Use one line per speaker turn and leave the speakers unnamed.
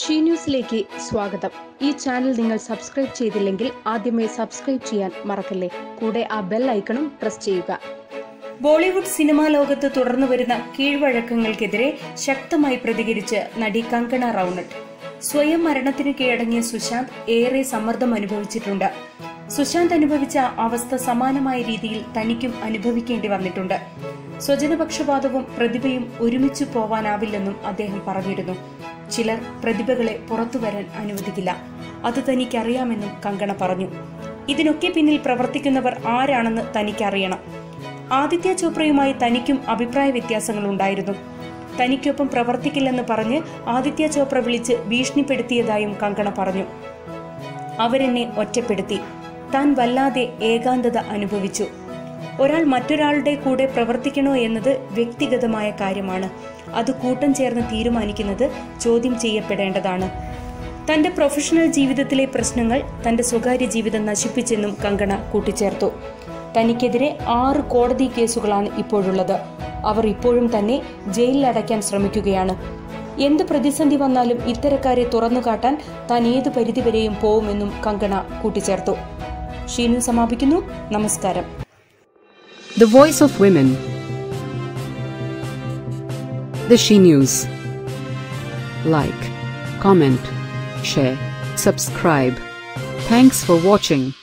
She ന്യൂസിലേക്ക് സ്വാഗതം ഈ ചാനൽ നിങ്ങൾ സബ്സ്ക്രൈബ് ചെയ്തില്ലെങ്കിൽ ആദ്യമേ സബ്സ്ക്രൈബ് ചെയ്യാൻ മറക്കല്ലേ കൂടെ ആ ബെൽ ഐക്കണും പ്രസ് ചെയ്യുക ബോളിവുഡ് സിനിമാ ലോകത്ത് തുടർന്നു വരുന്ന കീഴ്വഴക്കങ്ങൾക്കെതിരെ ശക്തമായി പ്രതികരിച്ച് നടി കങ്കണ റൌണറ്റ് സ്വയം മരണത്തിന് കീഴടങ്ങിയ സുശാന്ത് ഏറെ സമ്മർദ്ദം അനുഭവിച്ചിട്ടുണ്ട് സുശാന്ത് അനുഭവിച്ച അവസ്ഥ സമാനമായ രീതിയിൽ തനിക്കും അനുഭവിക്കേണ്ടി വന്നിട്ടുണ്ട് സ്വജനപക്ഷപാതവും പ്രതിഭയും ഒരുമിച്ചു പോവാനാവില്ലെന്നും അദ്ദേഹം പറഞ്ഞിരുന്നു ചിലർ പ്രതിഭകളെ പുറത്തുവരാൻ അനുവദിക്കില്ല അത് തനിക്കറിയാമെന്നും കങ്കണ പറഞ്ഞു ഇതിനൊക്കെ പിന്നിൽ പ്രവർത്തിക്കുന്നവർ ആരാണെന്ന് തനിക്കറിയണം ആദിത്യ ചോപ്രയുമായി തനിക്കും അഭിപ്രായ വ്യത്യാസങ്ങൾ ഉണ്ടായിരുന്നു തനിക്കൊപ്പം പ്രവർത്തിക്കില്ലെന്ന് പറഞ്ഞ് ആദിത്യ ചോപ്ര വിളിച്ച് ഭീഷണിപ്പെടുത്തിയതായും കങ്കണ പറഞ്ഞു അവരെന്നെ ഒറ്റപ്പെടുത്തി താൻ വല്ലാതെ ഏകാന്തത അനുഭവിച്ചു ഒരാൾ മറ്റൊരാളുടെ കൂടെ പ്രവർത്തിക്കണോ എന്നത് വ്യക്തിഗതമായ കാര്യമാണ് അത് കൂട്ടം ചേർന്ന് തീരുമാനിക്കുന്നത് ചോദ്യം ചെയ്യപ്പെടേണ്ടതാണ് തന്റെ പ്രൊഫഷണൽ ജീവിതത്തിലെ പ്രശ്നങ്ങൾ തന്റെ സ്വകാര്യ ജീവിതം നശിപ്പിച്ചെന്നും കങ്കണ കൂട്ടിച്ചേർത്തു തനിക്കെതിരെ ആറ് കോടതി കേസുകളാണ് ഇപ്പോഴുള്ളത് അവർ ഇപ്പോഴും തന്നെ ജയിലിലടയ്ക്കാൻ ശ്രമിക്കുകയാണ് എന്ത് പ്രതിസന്ധി വന്നാലും ഇത്തരക്കാരെ തുറന്നുകാട്ടാൻ താൻ ഏത് പരിധിവരെയും പോവുമെന്നും കങ്കണ കൂട്ടിച്ചേർത്തു ഷീനു സമാപിക്കുന്നു നമസ്കാരം
The Voice of Women. The She News. Like, comment, share, subscribe. Thanks for watching.